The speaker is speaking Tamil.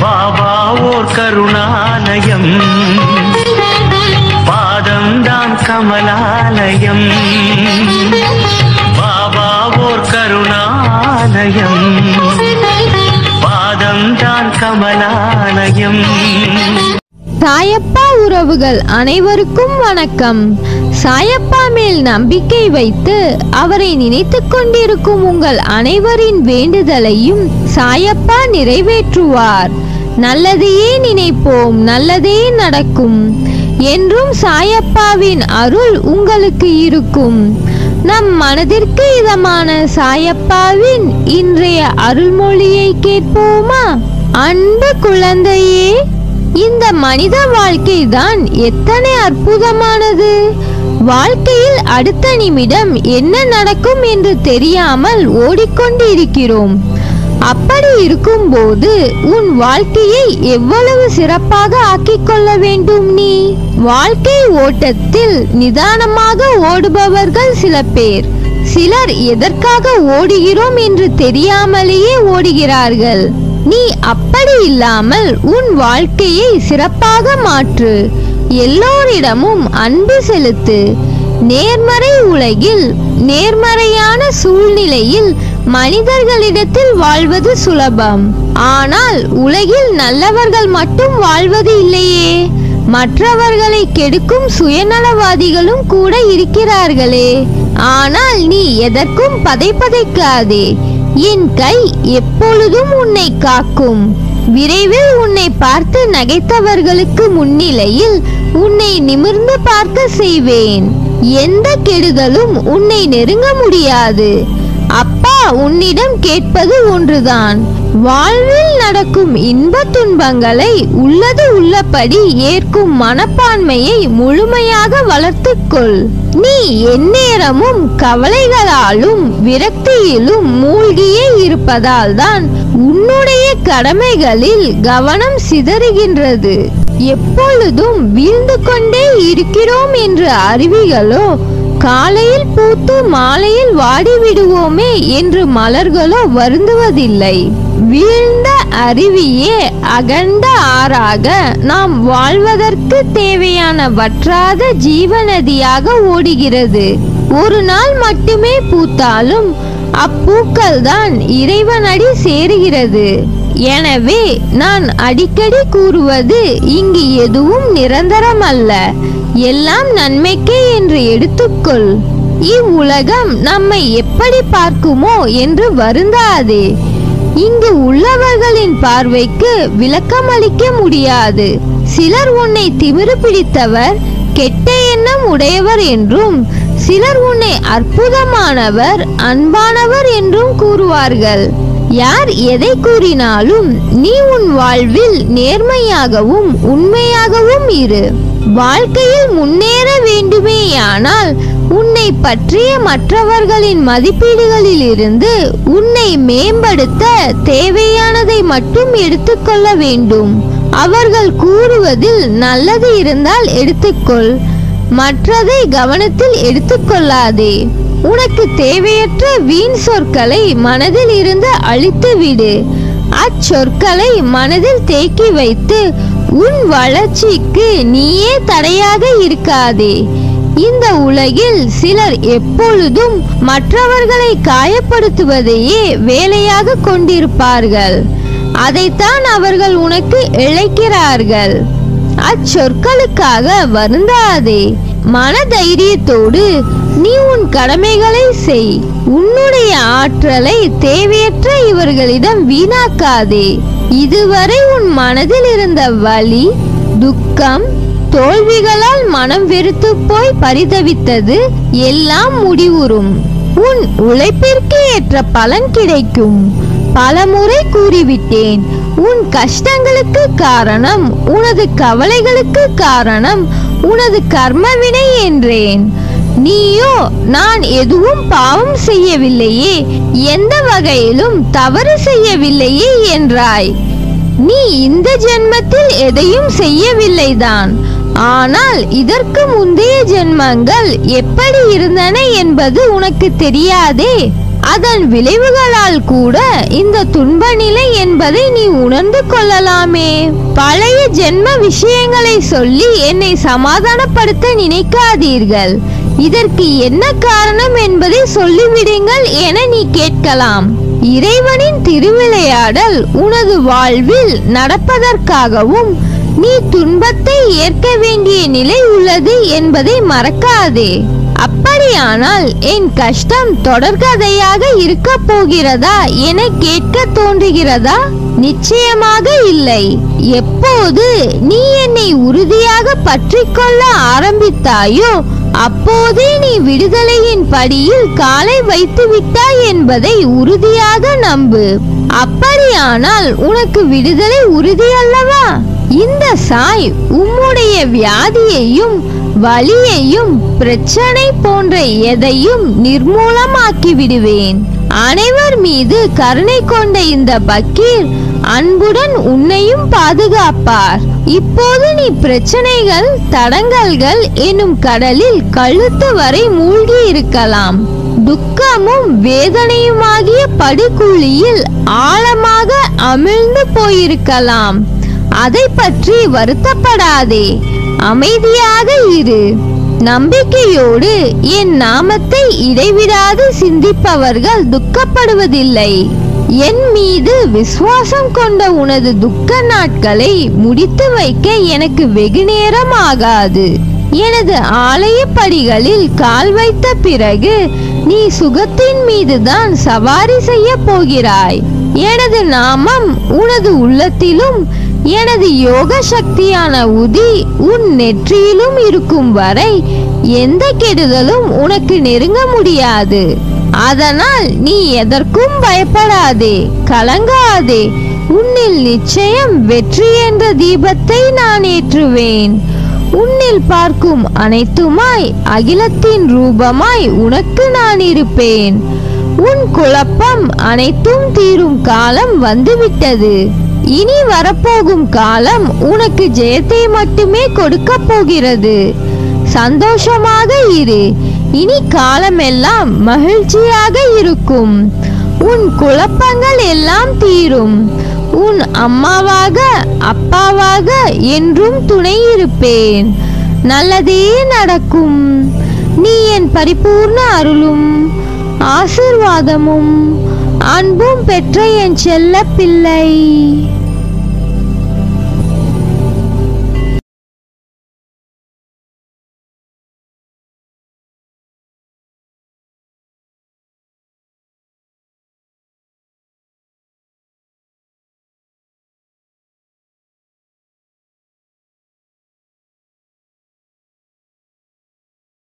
பாபா ஓர் கருணாலயம் பாதம்தான் கமலாலயம் பாபா ஓர் கருணாலயம் பாதம்தான் கமலாலயம் சாயப்பா உறவுகள் அனைவருக்கும் வணக்கம் சாயப்பா மேல் நம்பிக்கை வைத்து அவரை நினைத்துக் கொண்டிருக்கும் உங்கள் அனைவரின் வேண்டுதலையும் சாயப்பா நிறைவேற்றுவார் நல்லதையே நினைப்போம் நல்லதே நடக்கும் என்றும் சாயப்பாவின் அருள் உங்களுக்கு இருக்கும் நம் மனதிற்கு இதமான சாயப்பாவின் இன்றைய அருள்மொழியை கேட்போமா அன்பு குழந்தையே இந்த மனித வாழ்க்கை தான் எத்தனை அற்புதமானது வாழ்க்கையில் அடுத்த நிமிடம் என்ன நடக்கும் என்று தெரியாமல் ஓடிக்கொண்டு இருக்கிறோம் அப்படி இருக்கும்போது உன் வாழ்க்கையை எவ்வளவு சிறப்பாக ஆக்கிக் கொள்ள வேண்டும் நீ வாழ்க்கை ஓட்டத்தில் நிதானமாக ஓடுபவர்கள் சில பேர் சிலர் எதற்காக ஓடுகிறோம் என்று தெரியாமலேயே ஓடுகிறார்கள் நீ அப்படி இல்லாமல் உன் வாழ்க்கையை சிறப்பாக மாற்று எல்லோரிடமும் அன்பு செலுத்து நேர்மறை உலகில் நேர்மறையான சூழ்நிலையில் மனிதர்களிடத்தில் வாழ்வது சுலபம் ஆனால் உலகில் நல்லவர்கள் மட்டும் வாழ்வது இல்லையே மற்றவர்களை கெடுக்கும் சுயநலவாதிகளும் கூட இருக்கிறார்களே ஆனால் நீ எதற்கும் பதைப்பதைக்காதே என் கை எப்பொழுதும் உன்னை காக்கும் விரைவில் உன்னை பார்த்து நகைத்தவர்களுக்கு முன்னிலையில் உன்னை நிமிர்ந்து பார்க்க செய்வேன் எந்த கெடுதலும் உன்னை நெருங்க முடியாது அப்பா உன்னிடம் கேட்பது ஒன்றுதான் வாழ்வில் நடக்கும் இன்ப துன்பங்களை உள்ளது உள்ளபடி ஏற்கும் மனப்பான்மையை முழுமையாக வளர்த்துக்கொள் நீ எந்நேரமும் கவலைகளாலும் விரக்தியிலும் மூழ்கியே இருப்பதால் தான் உன்னுடைய கடமைகளில் கவனம் சிதறுகின்றது எப்பொழுதும் வீழ்ந்து கொண்டே இருக்கிறோம் என்று அறிவிகளோ காலையில் பூத்து மாலையில் வாடி விடுவோமே என்று மலர்களோ வருந்துவதில்லை வீழ்ந்த அருவியே அகண்ட ஆறாக நாம் வாழ்வதற்கு தேவையான வற்றாத ஜீவநதியாக ஓடுகிறது ஒரு நாள் மட்டுமே பூத்தாலும் அப்பூக்கள் தான் இறைவனடி சேருகிறது எனவே நான் அடிக்கடி கூறுவது இங்கு எதுவும் நிரந்தரம் அல்ல எல்லாம் நன்மைக்கே என்று எடுத்துக்கொள் இவ்வுலகம் நம்மை எப்படி பார்க்குமோ என்று வருந்தாதே இங்கு உள்ளவர்களின் பார்வைக்கு விளக்கம் அளிக்க முடியாது சிலர் உன்னை திமிரு பிடித்தவர் கெட்ட எண்ணம் உடையவர் என்றும் சிலர் உன்னை அற்புதமானவர் அன்பானவர் என்றும் கூறுவார்கள் யார் எதை கூறினாலும் நீ உன் வாழ்வில் நேர்மையாகவும் உண்மையாகவும் இரு வாழ்க்கையில் முன்னேற வேண்டுமேயானால் உன்னை பற்றிய மற்றவர்களின் மதிப்பீடுகளில் இருந்து உன்னை மேம்படுத்த தேவையானதை மட்டும் எடுத்துக்கொள்ள வேண்டும் அவர்கள் கூறுவதில் நல்லது இருந்தால் எடுத்துக்கொள் மற்றதை கவனத்தில் எடுத்துக்கொள்ளாதே உனக்கு தேவையற்ற வீண் சொற்களை மனதில் இருந்து அழித்து விடு அச்சொற்களை மனதில் தேக்கி வைத்து உன் வளர்ச்சிக்கு நீயே தடையாக இருக்காதே இந்த உலகில் சிலர் எப்பொழுதும் மற்றவர்களை காயப்படுத்துவதையே வேலையாக கொண்டிருப்பார்கள் அதைத்தான் அவர்கள் உனக்கு இழைக்கிறார்கள் அச்சொற்களுக்காக வருந்தாதே மன தைரியத்தோடு நீ உன் கடமைகளை செய் உன்னுடைய ஆற்றலை தேவையற்ற இவர்களிடம் வீணாக்காதே இதுவரை உன் மனதில் இருந்த வலி துக்கம் தோல்விகளால் மனம் வெறுத்து போய் பரிதவித்தது எல்லாம் முடிவுறும் உன் உழைப்பிற்கு ஏற்ற பலன் கிடைக்கும் பலமுறை கூறிவிட்டேன் உன் கஷ்டங்களுக்கு காரணம் உனது கவலைகளுக்கு காரணம் உனது கர்மவினை என்றேன் நீயோ நான் எதுவும் பாவம் செய்யவில்லையே எந்த வகையிலும் தவறு செய்யவில்லையே என்றாய் நீ இந்த ஜென்மத்தில் எதையும் செய்யவில்லைதான் ஆனால் இதற்கு முந்தைய ஜென்மங்கள் எப்படி இருந்தன என்பது உனக்கு தெரியாதே அதன் விளைவுகளால் கூட இந்த துன்ப நிலை என்பதை நீ உணர்ந்து கொள்ளலாமே பழைய ஜென்ம விஷயங்களை சொல்லி என்னை சமாதானப்படுத்த நினைக்காதீர்கள் இதற்கு என்ன காரணம் என்பதை சொல்லிவிடுங்கள் என நீ கேட்கலாம் இறைவனின் திருவிளையாடல் உனது வாழ்வில் நடப்பதற்காகவும் நீ துன்பத்தை ஏற்க வேண்டிய நிலை உள்ளது என்பதை மறக்காதே அப்படியானால் என் கஷ்டம் தொடர்கதையாக இருக்க போகிறதா என கேட்க தோன்றுகிறதா நிச்சயமாக இல்லை எப்போது நீ என்னை உறுதியாக பற்றிக்கொள்ள ஆரம்பித்தாயோ அப்போதே நீ விடுதலையின் படியில் காலை வைத்து விட்டாய் என்பதை உறுதியாக நம்பு அப்படியானால் உனக்கு விடுதலை உறுதி அல்லவா இந்த சாய் உம்முடைய வியாதியையும் வலியையும் பிரச்சனை போன்ற எதையும் நிர்மூலமாக்கி விடுவேன் அனைவர் மீது கருணை கொண்ட இந்த பக்கீர் அன்புடன் உன்னையும் பாதுகாப்பார் இப்போது நீ பிரச்சனைகள் தடங்கல்கள் எனும் கடலில் கழுத்து வரை மூழ்கி இருக்கலாம் துக்கமும் வேதனையுமாகிய படுகுழியில் ஆழமாக அமிழ்ந்து போயிருக்கலாம் அதை பற்றி வருத்தப்படாதே அமைதியாக இரு நம்பிக்கையோடு என் நாமத்தை இடைவிடாது சிந்திப்பவர்கள் துக்கப்படுவதில்லை என் மீது விசுவாசம் கொண்ட உனது துக்க நாட்களை முடித்து வைக்க எனக்கு வெகு நேரம் ஆகாது எனது ஆலய படிகளில் கால் வைத்த பிறகு நீ சுகத்தின் மீதுதான் சவாரி செய்ய போகிறாய் எனது நாமம் உனது உள்ளத்திலும் எனது யோக சக்தியான உதி உன் நெற்றியிலும் இருக்கும் வரை எந்த கெடுதலும் உனக்கு நெருங்க முடியாது அதனால் நீ எதற்கும் பயப்படாதே கலங்காதே உன்னில் நிச்சயம் வெற்றி என்ற தீபத்தை நான் ஏற்றுவேன் உன்னில் பார்க்கும் அனைத்துமாய் அகிலத்தின் ரூபமாய் உனக்கு நான் இருப்பேன் உன் குழப்பம் அனைத்தும் தீரும் காலம் வந்துவிட்டது இனி வரப்போகும் காலம் உனக்கு ஜெயத்தை மட்டுமே கொடுக்க போகிறது சந்தோஷமாக இரு இனி காலமெல்லாம் மகிழ்ச்சியாக இருக்கும் உன் குழப்பங்கள் எல்லாம் தீரும் உன் அம்மாவாக அப்பாவாக என்றும் துணை இருப்பேன் நல்லதே நடக்கும் நீ என் பரிபூர்ண அருளும் ஆசிர்வாதமும் அன்பும் பெற்ற என் செல்ல பிள்ளை